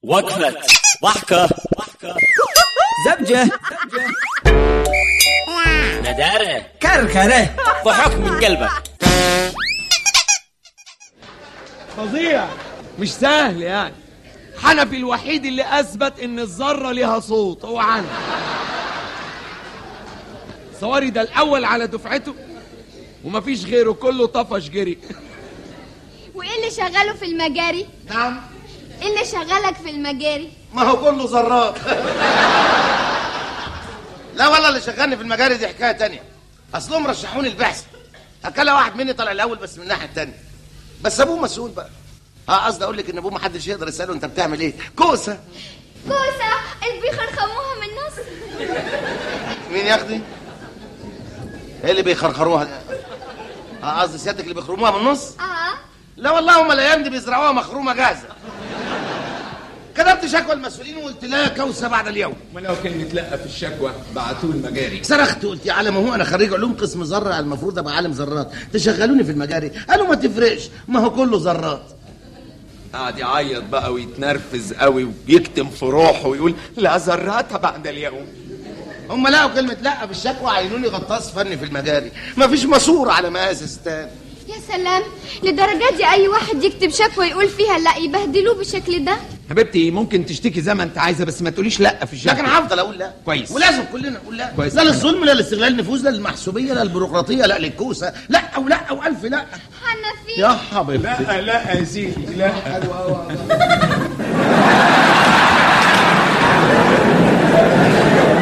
وقفة ضحكة زبجة ندارة كركرة ضحك من قلبك فظيع مش سهل يعني حنفي الوحيد اللي اثبت ان الذره ليها صوت هو حنفي صواري ده الاول على دفعته ومفيش غيره كله طفش جري وايه اللي شغاله في المجاري نعم ايه اللي شغلك في المجاري ما هو كله ذرات لا والله اللي شغلني في المجاري دي حكايه تانية اصلهم رشحوني البحث اكلها واحد مني طلع الاول بس من الناحيه التانية بس ابوه مسؤول بقى اه قصدي اقول لك ان ابوه ما حدش يقدر يساله انت بتعمل ايه كوسه كوسه اللي بيخرخموها من النص مين يا اختي ايه اللي بيخرخروها ده؟ اه قصدي سيادتك اللي بيخرموها من النص اه لا والله هم الايام دي بيزرعوها مخرومه جاهزه كتبت شكوى المسؤولين وقلت لا كوسه بعد اليوم ما لو كان يتلقى في الشكوى بعتوه المجاري صرخت قلت يا عالم هو انا خريج علوم قسم ذره المفروض ابقى عالم ذرات تشغلوني في المجاري قالوا ما تفرقش ما هو كله ذرات قعد يعيط بقى ويتنرفز قوي ويكتم في روحه ويقول لا ذرات بعد اليوم هم لقوا كلمه لا في الشكوى عينوني غطاس فني في المجاري ما فيش ماسوره على مقاس ستان يا سلام لدرجة دي اي واحد يكتب شكوى يقول فيها لا يبهدلوه بالشكل ده حبيبتي ممكن تشتكي زي ما انت عايزه بس ما تقوليش لا في الشكوى لكن هفضل اقول لا كويس. ولازم كلنا نقول لا كويس. لا للظلم لا لاستغلال النفوذ لا للمحسوبيه لا للبيروقراطيه لا للكوسه لا او لا او الف لا حنفي يا حبيبتي لا لا يا سيدي لا